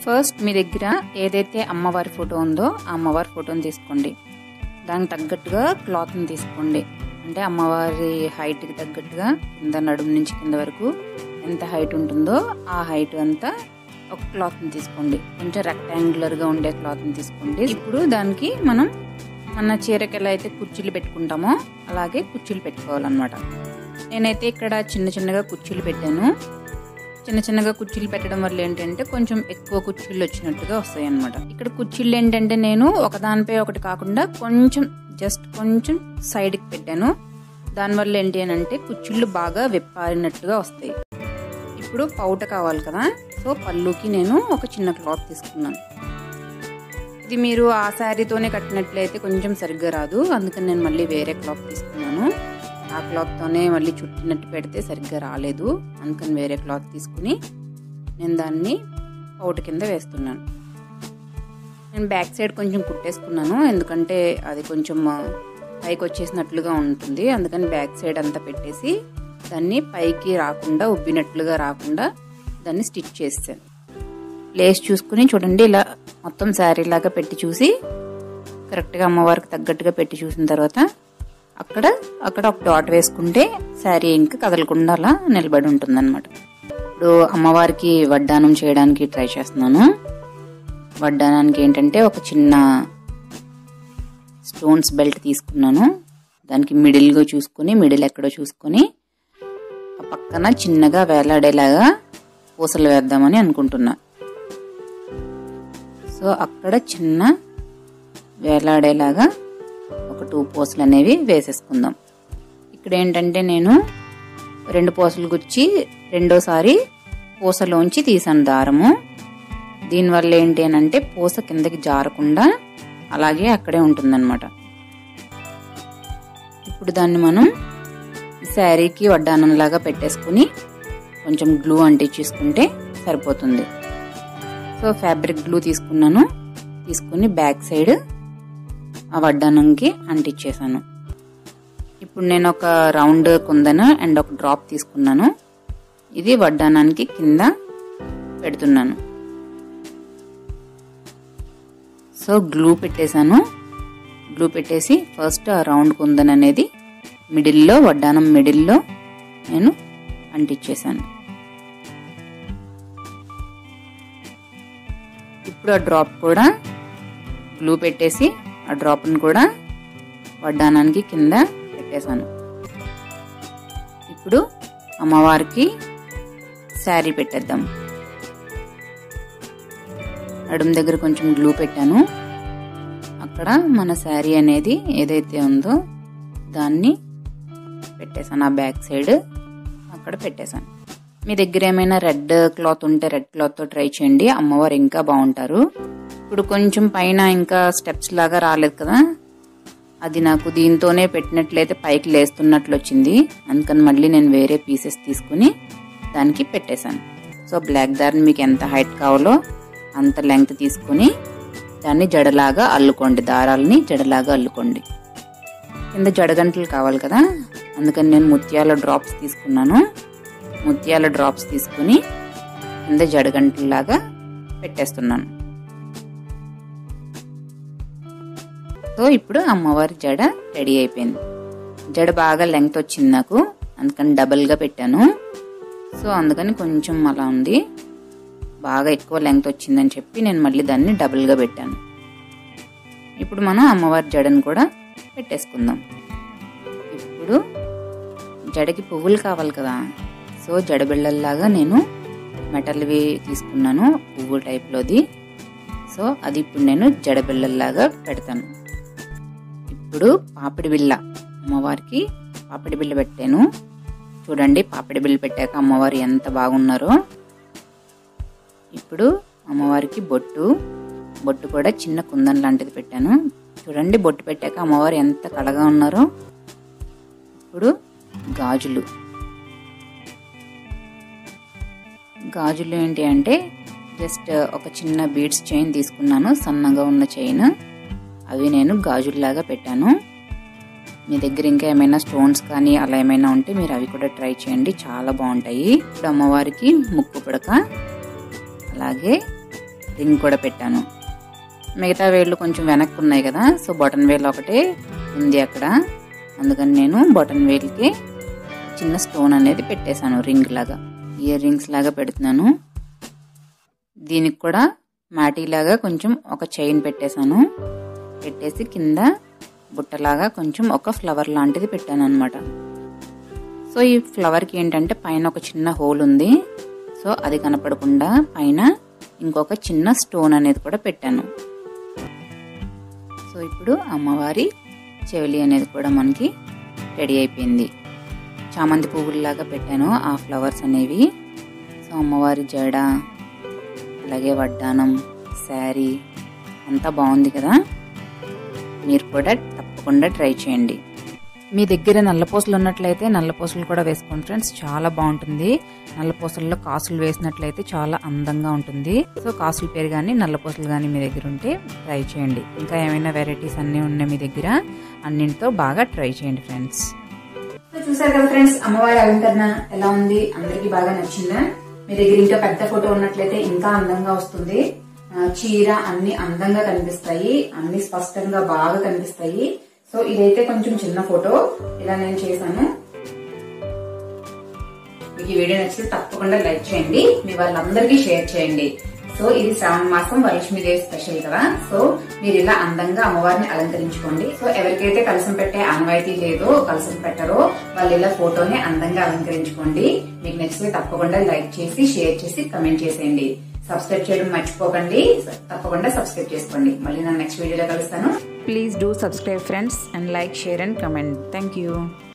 First మీ దగ్గర ఏదైతే అమ్మవారి ఫోటో ఉందో ఆ అమ్మవారి ఫోటోని తీసుకోండి దానికి తగ్గట్టుగా క్లాత్ని తీసుకోండి అంటే అమ్మవారి హైట్కి తగ్గట్టుగా కింద నడుము నుంచి కింద వరకు ఎంత హైట్ ఉంటుందో ఆ హైట్ అంతా ఒక క్లాత్ని తీసుకోండి కొంచెం రెక్టాంగులర్గా ఉండే క్లాత్ని తీసుకోండి ఇప్పుడు దానికి మనం మన చీరకి ఎలా అయితే కుర్చీలు పెట్టుకుంటామో అలాగే కుర్చీలు పెట్టుకోవాలన్నమాట నేనైతే ఇక్కడ చిన్న చిన్నగా కుర్చీలు పెట్టాను చిన్న చిన్నగా కుర్చీలు పెట్టడం వల్ల ఏంటంటే కొంచెం ఎక్కువ కుర్చీలు వచ్చినట్టుగా వస్తాయి అనమాట ఇక్కడ కుర్చీలు ఏంటంటే నేను ఒకదానిపై ఒకటి కాకుండా కొంచెం జస్ట్ కొంచెం సైడ్కి పెట్టాను దానివల్ల ఏంటి అని అంటే కుర్చీళ్ళు బాగా విప్పారినట్టుగా వస్తాయి ఇప్పుడు పౌట కావాలి కదా సో పళ్ళుకి నేను ఒక చిన్న క్లాత్ తీసుకున్నాను ఇది మీరు ఆ శారీతోనే కట్టినట్లయితే కొంచెం సరిగ్గా రాదు అందుకని నేను మళ్ళీ వేరే క్లాత్ తీసుకున్నాను ఆ క్లాత్తోనే మళ్ళీ చుట్టినట్టు పెడితే సరిగ్గా రాలేదు అందుకని వేరే క్లాత్ తీసుకుని నేను దాన్ని పౌట కింద వేస్తున్నాను నేను బ్యాక్ సైడ్ కొంచెం కుట్టేసుకున్నాను ఎందుకంటే అది కొంచెం పైకి వచ్చేసినట్లుగా ఉంటుంది అందుకని బ్యాక్ సైడ్ అంతా పెట్టేసి దాన్ని పైకి రాకుండా ఉబ్బినట్లుగా రాకుండా దాన్ని స్టిచ్ చేస్తాను లేస్ చూసుకుని చూడండి ఇలా మొత్తం శారీ లాగా పెట్టి చూసి కరెక్ట్గా అమ్మవారికి తగ్గట్టుగా పెట్టి చూసిన తర్వాత అక్కడ అక్కడ ఒక డాట్ వేసుకుంటే శారీ ఇంకా కదలకుండా అలా నిలబడి ఉంటుంది అనమాట ఇప్పుడు అమ్మవారికి వడ్డానం చేయడానికి ట్రై చేస్తున్నాను వడ్డానానికి ఏంటంటే ఒక చిన్న స్టోన్స్ బెల్ట్ తీసుకున్నాను దానికి మిడిల్గా చూసుకొని మిడిల్ ఎక్కడో చూసుకొని ఆ పక్కన చిన్నగా వేలాడేలాగా పూసలు వేద్దామని అనుకుంటున్నా సో అక్కడ చిన్న వేలాడేలాగా ఒక టూ పూసలు అనేవి వేసేసుకుందాం ఇక్కడ ఏంటంటే నేను రెండు పూసలు గుచ్చి రెండోసారి పూసలోంచి తీసాను దారము దీనివల్ల ఏంటి అని అంటే పూస కిందకి జారకుండా అలాగే అక్కడే ఉంటుందన్నమాట ఇప్పుడు దాన్ని మనం శారీకి వడ్డానంలాగా పెట్టేసుకుని కొంచెం గ్లూ అంటించేసుకుంటే సరిపోతుంది సో ఫ్యాబ్రిక్ గ్లూ తీసుకున్నాను తీసుకుని బ్యాక్ సైడ్ ఆ వడ్డానంకి అంటించేసాను ఇప్పుడు నేను ఒక రౌండ్ కుందన అండ్ ఒక డ్రాప్ తీసుకున్నాను ఇది వడ్డానానికి కింద పెడుతున్నాను సో గ్లూ పెట్టేశాను గ్లూ పెట్టేసి ఫస్ట్ ఆ రౌండ్ కుందన్ అనేది మిడిల్లో వడ్డానం మిడిల్లో నేను అంటించేశాను ఇప్పుడు ఆ డ్రాప్ కూడా గ్లూ పెట్టేసి ఆ డ్రాప్ని కూడా వడ్డానానికి కింద పెట్టేశాను ఇప్పుడు అమ్మవారికి శారీ పెట్టేద్దాం నడుము దగ్గర కొంచెం గ్లూ పెట్టాను అక్కడ మన శారీ అనేది ఏదైతే ఉందో దాన్ని పెట్టేశాను ఆ బ్యాక్ సైడ్ అక్కడ పెట్టేశాను మీ దగ్గర ఏమైనా రెడ్ క్లాత్ ఉంటే రెడ్ క్లాత్తో ట్రై చేయండి అమ్మవారు ఇంకా బాగుంటారు ఇప్పుడు కొంచెం పైన ఇంకా స్టెప్స్ లాగా రాలేదు కదా అది నాకు దీంతోనే పెట్టినట్లయితే పైకి లేస్తున్నట్లు వచ్చింది అందుకని మళ్ళీ నేను వేరే పీసెస్ తీసుకుని దానికి పెట్టేశాను సో బ్లాక్ దారిని మీకు ఎంత హైట్ కావాలో అంత లెంగ్త్ తీసుకుని దాన్ని జడలాగా అల్లుకోండి దారాలని జడలాగా అల్లుకోండి కింద జడగంటలు కావాలి కదా అందుకని నేను ముత్యాల డ్రాప్స్ తీసుకున్నాను ముత్యాల డ్రాప్స్ తీసుకుని కింద జడగంటలాగా పెట్టేస్తున్నాను సో ఇప్పుడు అమ్మవారి జడ రెడీ అయిపోయింది జడ బాగా లెంగ్త్ వచ్చింది నాకు అందుకని డబల్గా పెట్టాను సో అందుకని కొంచెం అలా ఉంది బాగా ఎక్కువ లెంగ్త్ వచ్చిందని చెప్పి నేను మళ్ళీ దాన్ని డబుల్గా పెట్టాను ఇప్పుడు మనం అమ్మవారి జడను కూడా పెట్టేసుకుందాం ఇప్పుడు జడకి పువ్వులు కావాలి కదా సో జడబిళ్ళల్లాగా నేను మెటల్వి తీసుకున్నాను పువ్వు టైప్లోది సో అది ఇప్పుడు నేను జడబిళ్ళల్లాగా పెడతాను ఇప్పుడు పాపిడి బిళ్ళ అమ్మవారికి పాపిడి బిళ్ళ పెట్టాను చూడండి పాపిడి బిళ్ళ పెట్టాక అమ్మవారు ఎంత బాగున్నారో ఇప్పుడు అమ్మవారికి బొట్టు బొట్టు కూడా చిన్న కుందన్ లాంటిది పెట్టాను చూడండి బొట్టు పెట్టాక అమ్మవారు ఎంత కళగా ఉన్నారో ఇప్పుడు గాజులు గాజులు ఏంటి అంటే జస్ట్ ఒక చిన్న బీడ్స్ చైన్ తీసుకున్నాను సన్నగా ఉన్న చైన్ అవి నేను గాజుల్లాగా పెట్టాను మీ దగ్గర ఇంకా ఏమైనా స్టోన్స్ కానీ అలా ఏమైనా ఉంటే మీరు అవి కూడా ట్రై చేయండి చాలా బాగుంటాయి ఇప్పుడు అమ్మవారికి ముక్కు పుడక అలాగే రింగ్ కూడా పెట్టాను మిగతా వేళ్ళు కొంచెం వెనక్కి ఉన్నాయి కదా సో బటన్ వేలు ఒకటే ఉంది అక్కడ అందుకని నేను బటన్ వేలుకి చిన్న స్టోన్ అనేది పెట్టేశాను రింగ్ లాగా ఇయర్ రింగ్స్ లాగా పెడుతున్నాను దీనికి కూడా మాటీలాగా కొంచెం ఒక చైన్ పెట్టేశాను పెట్టేసి కింద బుట్టలాగా కొంచెం ఒక ఫ్లవర్ లాంటిది పెట్టాను అనమాట సో ఈ ఫ్లవర్కి ఏంటంటే పైన ఒక చిన్న హోల్ ఉంది సో అది కనపడకుండా పైన ఇంకొక చిన్న స్టోన్ అనేది కూడా పెట్టాను సో ఇప్పుడు అమ్మవారి చెవిలి అనేది కూడా మనకి రెడీ అయిపోయింది చామంతి పువ్వుల్లాగా పెట్టాను ఆ ఫ్లవర్స్ అనేవి సో అమ్మవారి జడ అలాగే వడ్డానం శారీ అంతా బాగుంది కదా మీరు కూడా తప్పకుండా ట్రై చేయండి మీ దగ్గర నల్లపూసలు ఉన్నట్లయితే నల్లపూసలు కూడా వేసుకోండి ఫ్రెండ్స్ చాలా బాగుంటుంది నల్లపూసల్లో కాసులు వేసినట్లయితే చాలా అందంగా ఉంటుంది సో కాసుల పేరు కానీ నల్లపూసలు కానీ మీ దగ్గర ఉంటే ట్రై చేయండి ఇంకా ఏమైనా వెరైటీస్ అన్నీ ఉన్నాయి మీ దగ్గర అన్నింటితో బాగా ట్రై చేయండి ఫ్రెండ్స్ చూసారు కదా ఫ్రెండ్స్ అమ్మవారి అలంకరణ ఎలా ఉంది అందరికి బాగా నచ్చిందా మీ దగ్గర ఇంకా పెద్ద ఫోటో ఉన్నట్లయితే ఇంకా అందంగా వస్తుంది చీర అన్ని అందంగా కనిపిస్తాయి అన్ని స్పష్టంగా బాగా కనిపిస్తాయి సో ఇదైతే కొంచెం చిన్న ఫోటో ఇలా నేను చేశాను మీకు ఈ వీడియో నచ్చితే తప్పకుండా లైక్ చేయండి మీ వాళ్ళందరికీ షేర్ చేయండి సో ఇది శ్రావణ మాసం వరలక్ష్మీదేవి స్పెషల్ కదా సో మీరు ఇలా అందంగా అమ్మవారిని అలంకరించుకోండి సో ఎవరికైతే కలసం పెట్టే ఆనవాయితీ లేదో కలసం పెట్టరో వాళ్ళు ఇలా ఫోటోని అందంగా అలంకరించుకోండి మీకు నచ్చితే తప్పకుండా లైక్ చేసి షేర్ చేసి కమెంట్ చేసేయండి సబ్స్క్రైబ్ చేయడం మర్చిపోకండి తప్పకుండా సబ్స్క్రైబ్ చేసుకోండి మళ్ళీ నా నెక్స్ట్ వీడియోలో కలుస్తాను Please do subscribe friends and like, share and comment. Thank you.